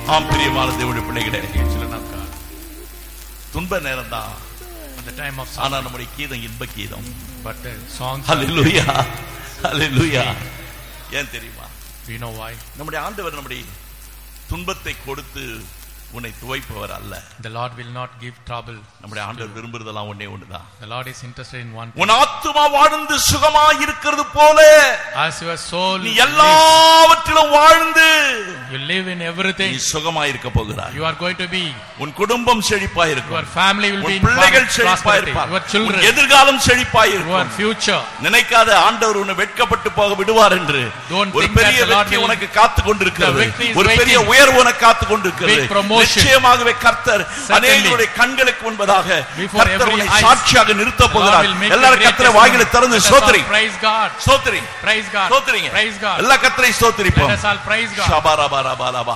ஆம் பிரியமான தேவனுடைய பிள்ளைகளே children of God. துன்ப நேரம் தான் At the time of ஆனா நம்முடைய கீதம் இன்ப கீதம் but the songs, are- ஹalleluya ஹalleluya ஏன் தெரியுமா we know why. நம்முடைய ஆண்டவர் நம்முடைய துன்பத்தை கொடுத்து உன்னை துவைப்பவர் அல்ல The Lord will not give trouble. நம்முடைய ஆண்டவர் விரும்புறதெல்லாம் ஒண்ணே ஒண்ணுதான் The Lord is interested in one thing. உன் ஆத்துமா வாழ்ந்து சுகமா இருக்கிறது போல As your soul நீ lives, எல்லாவற்றிலும் வாழ்ந்து you live in நீ everything. சுகமா இருக்க போகிறாய் You are going to be, உன் குடும்பம் செழிப்பா your இருக்கும் family will be உன் in பிள்ளைகள் pros- செழிப்பா prosperity. இருப்பார் Your உன் children, எதிர்காலம் செழிப்பா your இருக்கும் future. நினைக்காத ஆண்டவர் உன்னை வெட்கப்பட்டு போக விடுவார் என்று Don't ஒரு think that பெரிய the Lord வெற்றி will- உனக்கு காத்து கொண்டிருக்கிறது The victory is ஒரு பெரிய waiting. உயர்வு உனக்கு காத்து கொண்டிருக்கிறது Big promotion. நிச்சயமாகவே கர்த்தர் Certainly. அநேகருடைய கண்களுக்கு முன்பதாக Before கர்த்தர் every உன்னை eyes. சாட்சியாக நிறுத்த The Lord போகிறார் will make எல்லாரும் the கர்த்தரை greatest வாயில moment. திறந்து Let us all சோத்திரி Praise God. சோத்திரி Praise God. சோத்திரிங்க Praise God. எல்லா கர்த்தரை சோத்திரிப்போம் Let us all praise God. ஷபரபரபரபா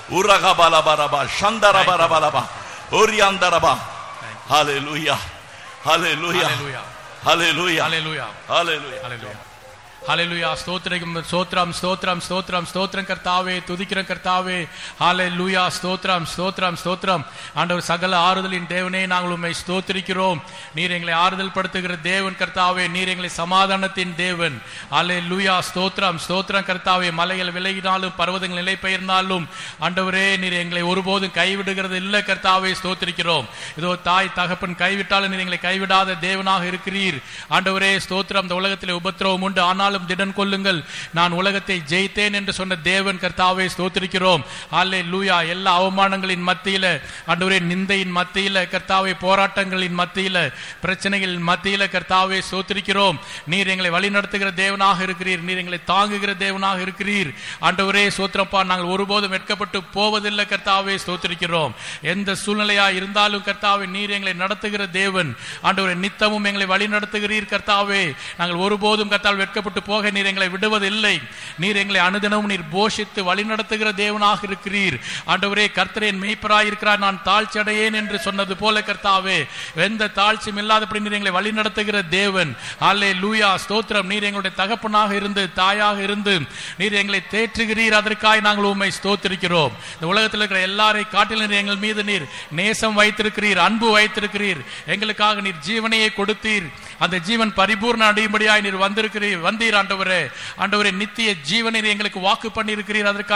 உரகபலபரபா சந்தரபரபரபா ஓரியாந்தரபா ஹalleluya ஹalleluya Hallelujah. ஹalleluya Hallelujah. ஹalleluya Hallelujah. Hallelujah. ஸ்தோத்திரம் ஸ்தோத்திரம் ஸ்தோத்திரம் ஸ்தோத்திரம் ஸ்தோத்திரம் கர்த்தாவே துதிக்கிற கர்த்தாவே ஹalleluya ஸ்தோத்திரம் ஸ்தோத்திரம் ஸ்தோத்திரம் ஆண்டவர் சகல ஆறுதலின் தேவனே நாங்கள் உம்மை ஸ்தோத்திரிக்கிறோம் நீர் எங்களை ஆறுதல் படுத்துகிற தேவன் கர்த்தாவே நீர் எங்களை சமாதானத்தின் தேவன் ஹalleluya ஸ்தோத்திரம் ஸ்தோத்திரம் கர்த்தாவே மலைகள் விலகினாலும் பர்வதங்கள் நிலை பெயர்ந்தாலும் ஆண்டவரே நீர் எங்களை ஒருபோதும் கைவிடுகிறது இல்ல கர்த்தாவே ஸ்தோத்திரிக்கிறோம் இதோ தாய் தகப்பன் கைவிட்டாலும் நீர் எங்களை கைவிடாத தேவனாக இருக்கிறீர் ஆண்டவரே ஸ்தோத்திரம் இந்த உலகத்திலே உபத்திரவம் உண்டு ஆனாலும் திடன் கொள்ளுங்கள் நான் உலகத்தை ஜெயித்தேன் என்று சொன்ன தேவன் கர்த்தாவை ஸ்தோத்திரிக்கிறோம் அல்லே லூயா எல்லா அவமானங்களின் மத்தியில ஆண்டவரே நிந்தையின் மத்தியில கர்த்தாவை போராட்டங்களின் மத்தியில பிரச்சனைகளின் மத்தியில கர்த்தாவை ஸ்தோத்திரிக்கிறோம் நீர் எங்களை வழி நடத்துகிற தேவனாக இருக்கிறீர் நீர் எங்களை தாங்குகிற தேவனாக இருக்கிறீர் ஆண்டவரே ஸ்தோத்திரப்பா நாங்கள் ஒருபோதும் வெட்கப்பட்டு போவதில்லை கர்த்தாவே ஸ்தோத்திரிக்கிறோம் எந்த சூழ்நிலையா இருந்தாலும் கர்த்தாவே நீர் எங்களை நடத்துகிற தேவன் ஆண்டவரே நித்தமும் எங்களை வழி நடத்துகிறீர் கர்த்தாவே நாங்கள் ஒருபோதும் கர்த்தால் வெட்கப்பட்டு போக நீர் எங்களை விடுவதில்லை நீர் எங்களை அனுதினமும் நீர் போஷித்து வழி நடத்துகிற தேவனாக இருக்கிறீர் ஆண்டவரே கர்த்தரேன் மெய்ப்பராய் இருக்கிறார் நான் தாழ்ச்சி அடையேன் என்று சொன்னது போல கர்த்தாவே எந்த தாழ்ச்சியும் இல்லாதபடி நீர் எங்களை வழி நடத்துகிற தேவன் அல்லே லூயா ஸ்தோத்திரம் நீர் எங்களுடைய தகப்பனாக இருந்து தாயாக இருந்து நீர் எங்களை தேற்றுகிறீர் அதற்காக நாங்கள் உண்மை ஸ்தோத்திரிக்கிறோம் இந்த உலகத்தில் இருக்கிற எல்லாரை காட்டிலும் நீர் எங்கள் மீது நீர் நேசம் வைத்திருக்கிறீர் அன்பு வைத்திருக்கிறீர் எங்களுக்காக நீர் ஜீவனையே கொடுத்தீர் அந்த ஜீவன் பரிபூர்ண அடையும்படியாய் நீர் வந்திருக்கிறீர் வந்தீர் ஆண்டவரே ஆண்டவரே நித்திய ஜீவனை நீர் எங்களுக்கு வாக்கு பண்ணி இருக்கிறீர் அதற்காக